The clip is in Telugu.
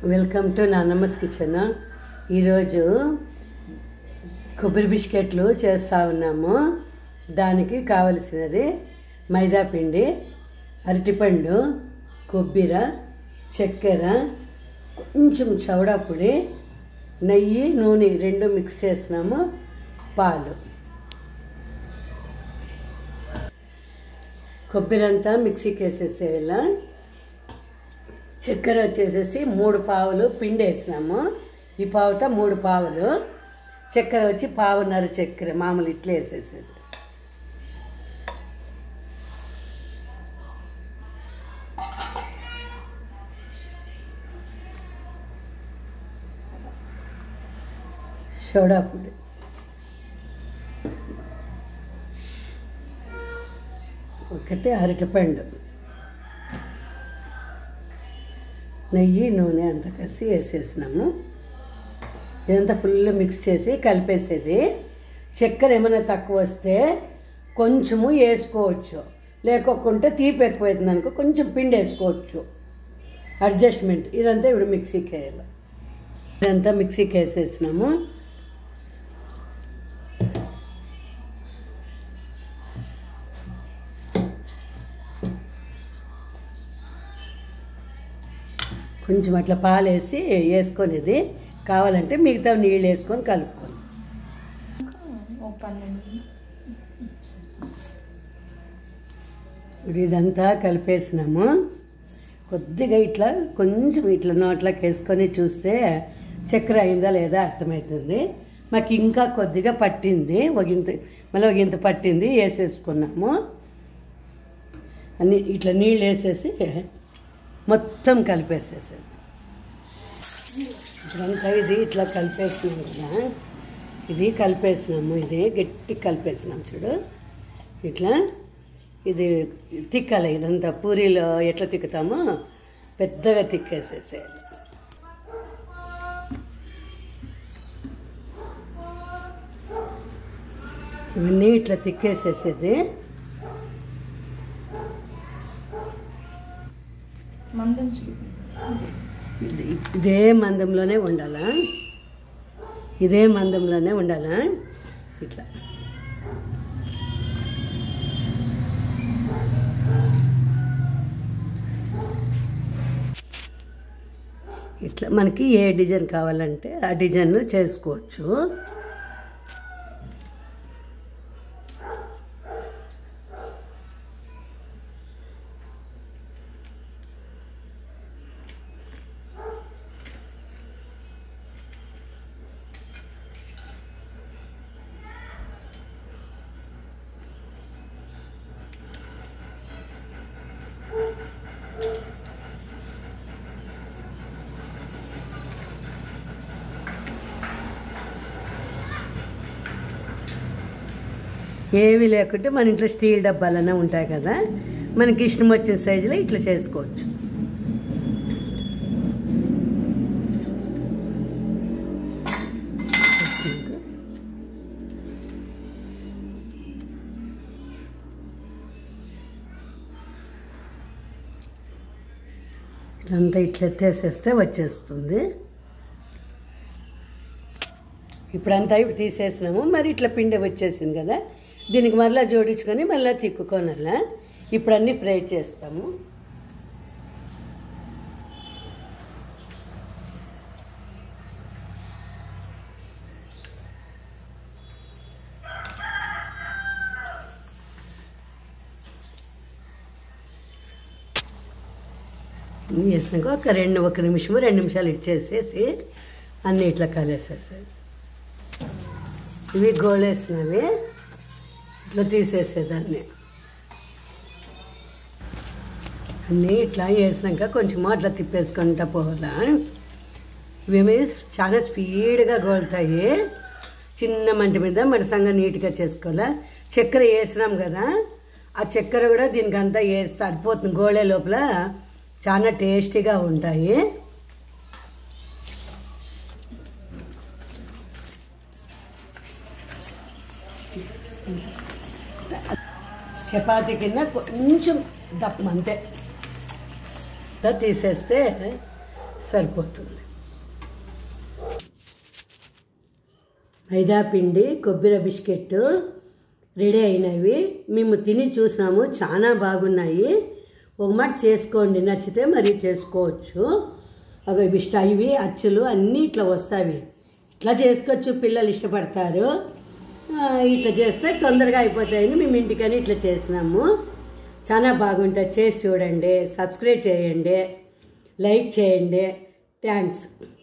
వెల్కమ్ టు నానమ్మస్ కిచెన్ ఈరోజు కొబ్బరి బిస్కెట్లు చేస్తూ ఉన్నాము దానికి కావలసినది మైదా పిండి అరటిపండు కొబ్బరి చక్కెర కొంచెం చౌడా పొడి నెయ్యి నూనె రెండు మిక్స్ చేసినాము పాలు కొబ్బరి అంతా మిక్సీకి వేసేసేయాల చక్కెర వచ్చేసేసి మూడు పావులు పిండి వేసినాము ఈ పావుతో మూడు పావులు చక్కెర వచ్చి పావున్నర చక్కెర మామూలు ఇట్లా వేసేసేది సోడా పొడి ఒకటి అరటిపండు నెయ్యి నూనె అంతా కలిసి వేసేసినాము ఇదంతా ఫుల్ మిక్స్ చేసి కలిపేసేది చక్కెర ఏమైనా తక్కువ వస్తే కొంచెము వేసుకోవచ్చు లేకోకుంటే తీపి ఎక్కువైతుంది అనుకో కొంచెం పిండి వేసుకోవచ్చు అడ్జస్ట్మెంట్ ఇదంతా ఇప్పుడు మిక్సీకి వేయాలి ఇదంతా మిక్సీకి వేసేసినాము కొంచెం అట్లా పాలు వేసి వేసుకునేది కావాలంటే మిగతా నీళ్ళు వేసుకొని కలుపుకొని ఓ పన్నెండు ఇప్పుడు ఇదంతా కలిపేసినాము కొద్దిగా ఇట్లా కొంచెం ఇట్లా నోట్లోకి వేసుకొని చూస్తే చక్కెర అయిందా లేదా అర్థమవుతుంది మాకు ఇంకా కొద్దిగా పట్టింది ఒకంత మళ్ళీ ఒకంత పట్టింది వేసేసుకున్నాము అన్ని ఇట్లా నీళ్ళు వేసేసి మొత్తం కలిపేసేసేది ఇప్పుడంతా ఇది ఇట్లా కలిపేసినాం కదా ఇది కలిపేసినాము ఇది గట్టి కలిపేసినాం చూడు ఇట్లా ఇది తిక్కాలి ఇదంతా పూరీలో ఎట్లా తిక్కుతామో పెద్దగా తిక్కేసేసేయాలి ఇవన్నీ ఇట్లా తిక్కేసేసేది మందం చూపి ఇది ఇదే మందంలోనే ఉండాలా ఇదే మందంలోనే ఉండాలా ఇట్లా ఇట్లా మనకి ఏ డిజైన్ కావాలంటే ఆ డిజైన్ చేసుకోవచ్చు ఏవి లేకుంటే మన ఇంట్లో స్టీల్ డబ్బాలనే ఉంటాయి కదా మనకి ఇష్టం వచ్చిన సైజులో ఇట్లా చేసుకోవచ్చు ఇదంతా ఇట్లా ఎత్తేసేస్తే వచ్చేస్తుంది ఇప్పుడంతా ఇప్పుడు తీసేసినాము మరి ఇట్లా పిండి వచ్చేసింది కదా దీనికి మళ్ళీ జోడించుకొని మళ్ళీ తిక్కుకోనల్లా ఇప్పుడు అన్నీ ఫ్రై చేస్తాము ఇన్ని చేసినాక ఒక రెండు ఒక నిమిషము రెండు నిమిషాలు ఇచ్చేసేసి అన్నీ ఇట్లా కలిసేసేది ఇవి గోళేసినవి ఇట్లా తీసేసేదాన్ని అన్నీ ఇట్లా వేసినాక కొంచెం అట్లా తిప్పేసుకుంటా పోవాలా ఇవేమి చాలా స్పీడ్గా గోలుతాయి చిన్న మంట మీద మడసంగా నీట్గా చేసుకోవాలా చక్కెర వేసినాం కదా ఆ చక్కెర కూడా దీనికి అంతా వేసి సరిపోతుంది గోళే లోపల చాలా టేస్టీగా ఉంటాయి చపాతీ కింద కొంచెం దప్పం అంతే ఇట్లా తీసేస్తే సరిపోతుంది మైదా పిండి కొబ్బరి బిస్కెట్ రెడీ అయినవి మేము తిని చూసినాము చాలా బాగున్నాయి ఒక మాట చేసుకోండి నచ్చితే మరి చేసుకోవచ్చు ఒక ఇవి స్ట- ఇవి అచ్చులు అన్నీ ఇట్లా వస్తాయి ఇట్లా చేసుకోవచ్చు పిల్లలు ఇష్టపడతారు ఆ, ఇట్లా చేస్తే తొందరగా అయిపోతాయని మేము ఇంటికని ఇట్లా చేసినాము చాలా బాగుంటుంది చేసి చూడండి సబ్స్క్రైబ్ చేయండి లైక్ చేయండి థ్యాంక్స్